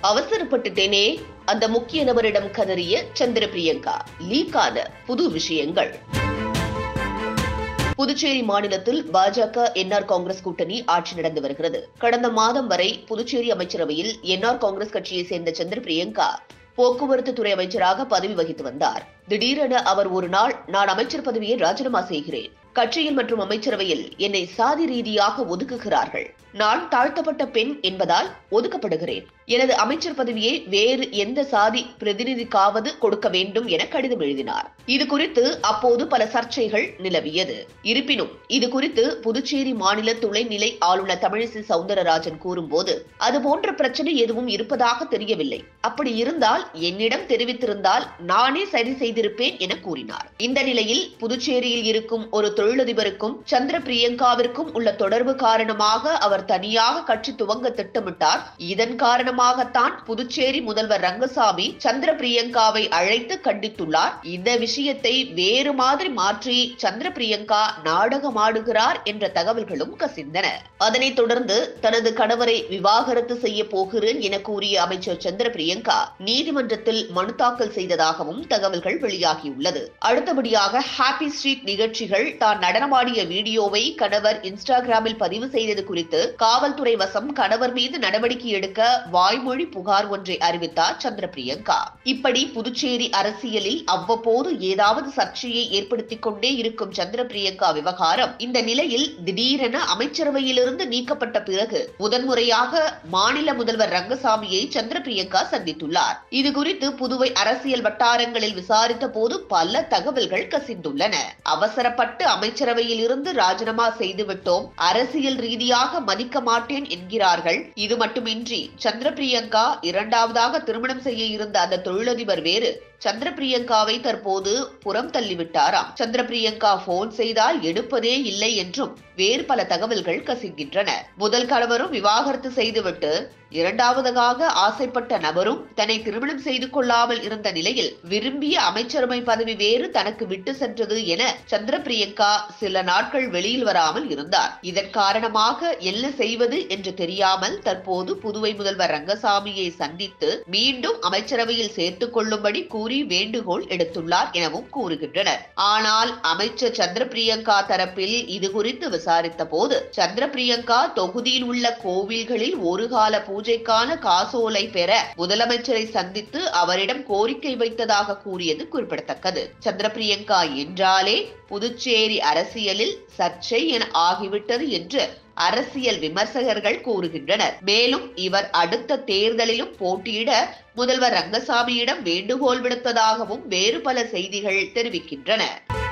அவசரப்பட்டுட்டேனே அந்த முக்கிய நபரிடம் கதறிய சந்திர பிரியங்கா லீக்கான புது விஷயங்கள் புதுச்சேரி மாநிலத்தில் பாஜக என்ஆர் காங்கிரஸ் கூட்டணி ஆட்சி நடந்து வருகிறது கடந்த மாதம் வரை புதுச்சேரி அமைச்சரவையில் என்ஆர் காங்கிரஸ் கட்சியை சேர்ந்த சந்திர பிரியங்கா போக்குவரத்து துறை அமைச்சராக பதவி வகித்து வந்தார் திடீரென அவர் ஒரு நாள் நான் அமைச்சர் பதவியை ராஜினாமா செய்கிறேன் கட்சியில் மற்றும் அமைச்சரவையில் என்னை சாதி ரீதியாக ஒதுக்குகிறார்கள் நான் தாழ்த்தப்பட்ட பெண் என்பதால் ஒதுக்கப்படுகிறேன் எனது அமைச்சர் பதவியை வேறு எந்த சாதி பிரதிநிதிக்காவது கொடுக்க வேண்டும் என கடிதம் எழுதினார் இது குறித்து அப்போது பல சர்ச்சைகள் நிலவியது இருப்பினும் இது குறித்து புதுச்சேரி மாநில துணைநிலை ஆளுநர் தமிழிசை சவுந்தரராஜன் கூறும்போது அது போன்ற பிரச்சனை எதுவும் இருப்பதாக தெரியவில்லை அப்படி இருந்தால் என்னிடம் தெரிவித்திருந்தால் நானே சரி செய்திருப்பேன் என கூறினார் இந்த நிலையில் புதுச்சேரியில் இருக்கும் ஒரு தொழிலதிபருக்கும் சந்திர பிரியங்காவிற்கும் உள்ள தொடர்பு காரணமாக அவர் தனியாக கட்சி துவங்க திட்டமிட்டார் இதன் காரணமாகத்தான் புதுச்சேரி முதல்வர் ரங்கசாமி சந்திர பிரியங்காவை அழைத்து கண்டித்துள்ளார் இந்த விஷயத்தை வேறு மாதிரி மாற்றி சந்திர பிரியங்கா நாடகமாடுகிறார் என்ற தகவல்களும் கசிந்தன அதனைத் தொடர்ந்து தனது கணவரை விவாகரத்து செய்ய போகிறேன் என கூறிய அமைச்சர் சந்திர பிரியங்கா நீதிமன்றத்தில் மனு தாக்கல் செய்ததாகவும் தகவல்கள் வெளியாகியுள்ளது அடுத்தபடியாக ஹாப்பி ஸ்ட்ரீட் நிகழ்ச்சிகள் தான் நடனமாடிய வீடியோவை கணவர் இன்ஸ்டாகிராமில் பதிவு செய்தது குறித்து காவல்துறை வசம் கணவர் மீது நடவடிக்கை எடுக்க வாய்மொழி புகார் ஒன்றை அறிவித்தார் சந்திர பிரியங்கா இப்படி புதுச்சேரி அரசியலில் அவ்வப்போது ஏதாவது சர்ச்சையை ஏற்படுத்திக் கொண்டே இருக்கும் சந்திர பிரியங்கா விவகாரம் இந்த நிலையில் திடீரென அமைச்சரவையிலிருந்து நீக்கப்பட்ட பிறகு முதன்முறையாக மாநில முதல்வர் ரங்கசாமியை சந்திர பிரியங்கா சந்தித்துள்ளார் இது குறித்து புதுவை அரசியல் வட்டாரங்களில் விசாரித்த போது பல தகவல்கள் கசிந்துள்ளன அவசரப்பட்டு அமைச்சரவையில் இருந்து ராஜினாமா செய்துவிட்டோம் அரசியல் ரீதியாக மதிக்க மாட்டேன் என்கிறார்கள் இது மட்டுமின்றி சந்திர பிரியங்கா இரண்டாவதாக திருமணம் செய்ய இருந்த அந்த தொழிலதிபர் வேறு சந்திர பிரியங்காவை தற்போது புறம் தள்ளிவிட்டாராம் சந்திர பிரியங்கா போன் செய்தால் எடுப்பதே இல்லை என்றும் வேறு பல தகவல்கள் கசிக்கின்றன முதல் கணவரும் விவாகரத்து செய்துவிட்டு இரண்டாவதாக ஆசைப்பட்ட நபரும் தன்னை திருமணம் செய்து கொள்ளாமல் இருந்த நிலையில் விரும்பிய அமைச்சரவை பதவி வேறு தனக்கு விட்டு சென்றது என சந்திர பிரியங்கா சில நாட்கள் வெளியில் வராமல் இருந்தார் இதன் காரணமாக என்ன செய்வது என்று தெரியாமல் தற்போது புதுவை முதல்வர் ரங்கசாமியை சந்தித்து மீண்டும் அமைச்சரவையில் சேர்த்துக் கொள்ளும்படி கூறி வேண்டுகோள் எடுத்துள்ளார் எனவும் கூறுகின்றனர் ஆனால் அமைச்சர் சந்திர பிரியங்கா தரப்பில் இது குறித்து விசாரித்த போது சந்திர பிரியங்கா தொகுதியில் உள்ள கோவில்களில் ஒரு கால பூஜைக்கான காசோலை பெற முதலமைச்சரை சந்தித்து அவரிடம் கோரிக்கை வைத்ததாக கூறியது குறிப்பிடத்தக்கது சந்திர பிரியங்கா என்றாலே புதுச்சேரி அரசியலில் சர்ச்சை என ஆகிவிட்டது என்று அரசியல் விமர்சகர்கள் கூறுகின்றனர் மேலும் இவர் அடுத்த தேர்தலிலும் போட்டியிட முதல்வர் ரங்கசாமியிடம் வேண்டுகோள் விடுத்ததாகவும் வேறு பல செய்திகள் தெரிவிக்கின்றன